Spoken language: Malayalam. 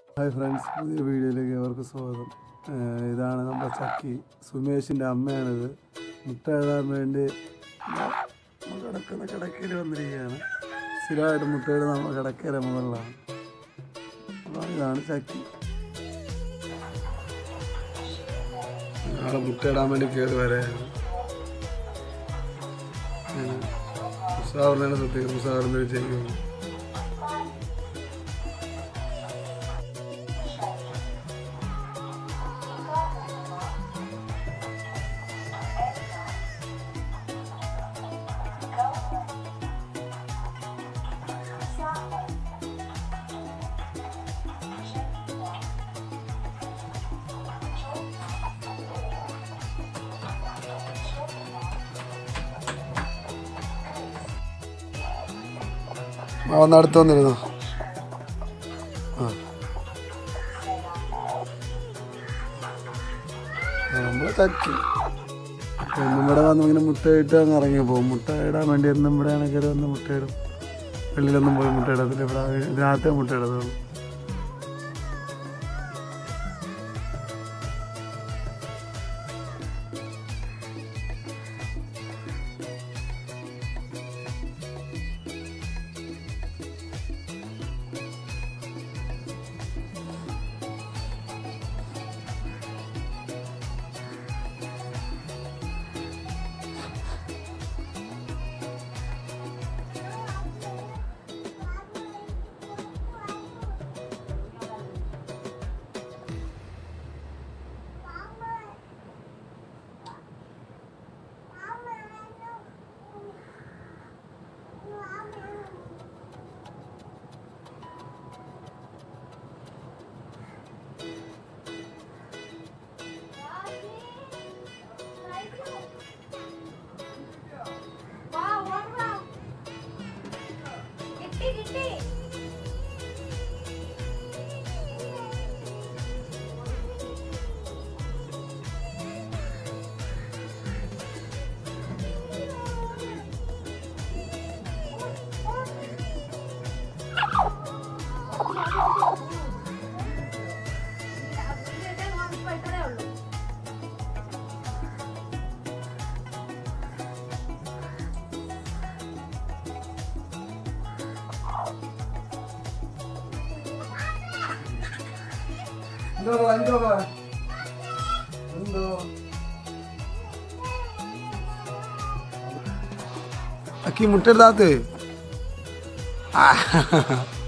ഹായ് ഫ്രണ്ട്സ് പുതിയ വീഡിയോയിലേക്ക് അവർക്ക് സ്വാഗതം ഏഹ് ഇതാണ് നമ്മുടെ ചക്കി സുമേഷിൻ്റെ അമ്മയാണിത് മുട്ട ഇടാൻ വേണ്ടി നമ്മൾ കിടക്കുന്ന കിടക്കയിൽ വന്നിരിക്കുകയാണ് സ്ഥിരമായിട്ട് മുട്ടയുടെ നമ്മൾ കിടക്കയിലെ മുകളിലാണ് അപ്പോൾ ഇതാണ് ചക്കി നാളെ മുട്ടയിടാൻ വേണ്ടി കയറി വരെയാണ് മുസാവറിനാണ് സത്യം മുസാവറിന് ചെയ്യുന്നു ആ ഒന്ന് അടുത്ത് വന്നിരുന്നോ ആ നമ്മൾ ചക്കി എന്നും ഇവിടെ വന്ന് ഇങ്ങനെ മുട്ടയിട്ട് അങ്ങ് ഇറങ്ങി പോകും മുട്ട ഇടാൻ വേണ്ടി എന്നും ഇവിടെ ആണെങ്കിൽ വന്ന് മുട്ടയിടും വെള്ളിലൊന്നും പോയി മുട്ട ഇടത്തില്ല ഇവിടെ ഇതിനകത്തേ മുട്ട ഇടത്തുള്ളൂ കിട്ടി കിട്ടി ഇത്രേ ഉള്ളൂ എന്തോ എന്തോ എന്തോ അക്കി മുട്ട ഇടാത്തേ